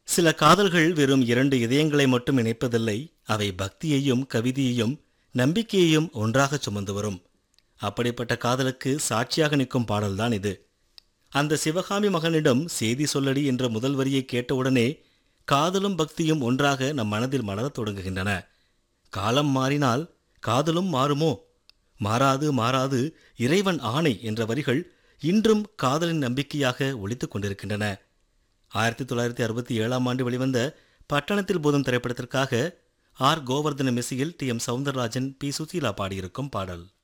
சில காதல்கள் வெறும் இரண்டு இதயங்களை மட்டும் இணைப்பதில்லை அவை பக்தியையும் கவிதையையும் நம்பிக்கையையும் ஒன்றாகச் சுமந்து வரும் அப்படிப்பட்ட காதலுக்கு சாட்சியாக நிற்கும் பாடல்தான் இது அந்த சிவகாமி மகனிடம் செய்தி சொல்லடி என்ற முதல் வரியை கேட்டவுடனே காதலும் பக்தியும் ஒன்றாக நம் மனதில் மலரத் தொடங்குகின்றன காலம் மாறினால் காதலும் மாறுமோ மாறாது மாறாது இறைவன் ஆணை என்ற வரிகள் இன்றும் காதலின் நம்பிக்கையாக ஒலித்துக் கொண்டிருக்கின்றன ஆயிரத்தி தொள்ளாயிரத்தி அறுபத்தி ஏழாம் ஆண்டு வெளிவந்த பட்டணத்தில் போதும் திரைப்படத்திற்காக ஆர் கோவர்தன மெஸ்ஸியில் T M Soundararajan P Susheela பாடியிருக்கும் பாடல்